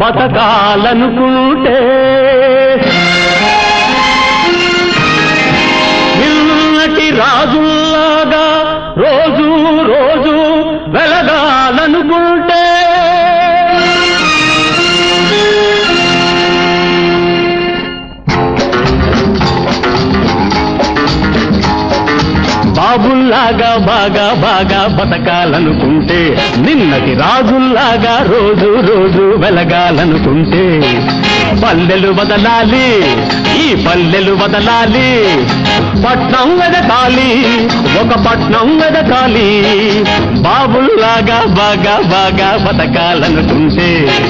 బతకాలనుకుంటే నిన్నటి రాజుల్లాగా రోజు రోజు వెలగాలనుకుంటే బాబుల్లాగా బాగా బాగా బతకాలనుకుంటే నిన్నటి రాజుల్లాగా రోజు రోజు వెలగాలనుకుంటే పల్లెలు వదలాలి ఈ పల్లెలు వదలాలి పట్నం వెదకాలి ఒక పట్నం వెదకాలి బాబుల్లాగా బాగా బాగా బతకాలనుకుంటే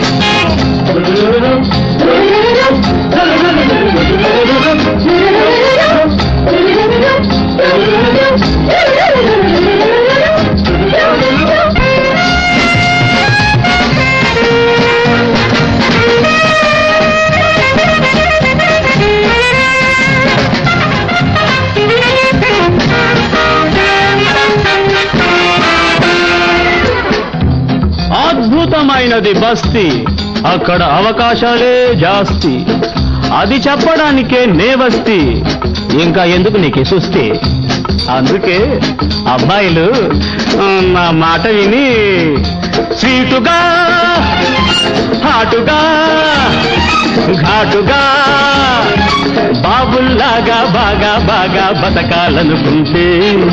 అద్భుతమైనది బస్తీ అక్కడ అవకాశాలే జాస్తి అది చెప్పడానికే నేవస్తి ఇంకా ఎందుకు నీకు ఈ సుస్థి అందుకే అబ్బాయిలు ఆ, నా మాట విని స్వీటుగా హాటుగా ఘాటుగా బాబుల్లాగా బాగా బాగా బతకాలనుకుంటే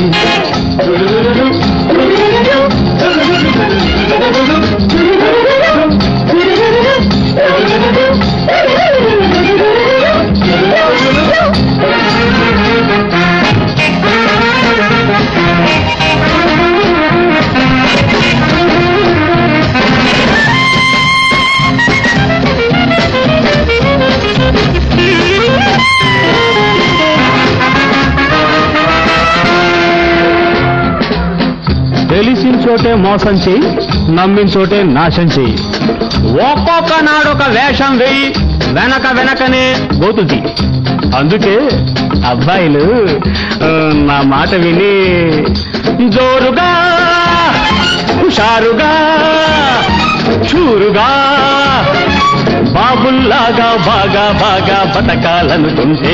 తెలిసిన చోటే మోసం చెయ్యి నమ్మిన చోటే నాశం చెయ్యి ఒక్కొక్క నాడొక వేషం వెయ్యి వెనక వెనకనే గోతుది అందుకే అబ్బాయిలు ఆ, నా మాట విని జోరుగా హుషారుగా చూరుగా బాబుల్లాగా బాగా బాగా బతకాలనుకుంటే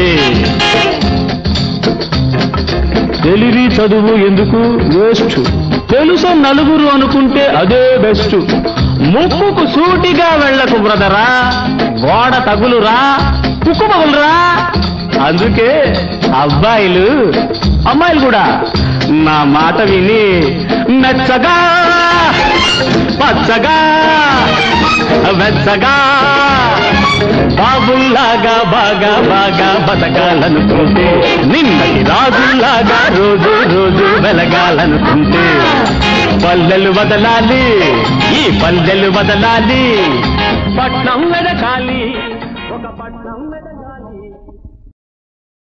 తెలివి చదువు ఎందుకు వేస్ట్ తెలుసు నలుగురు అనుకుంటే అదే బెస్ట్ ముక్కుకు సూటిగా వెళ్ళకు బ్రదరా గోడ తగులురా కుక్కు పగులురా అందుకే అబ్బాయిలు అమ్మాయిలు కూడా నా మాట విని మెచ్చగా పచ్చగా వెచ్చగా బాబుల్లాగా బాగా బాగా బతకాలనుకుంటే నిన్నటి రాజుల్లాగా రోజు రోజు వెలగాలనుకుంటే పల్లెలు వదలాలి ఈ పల్లెలు వదలాలి పట్నం వెదకాలి ఒక పట్నం వెదకాలి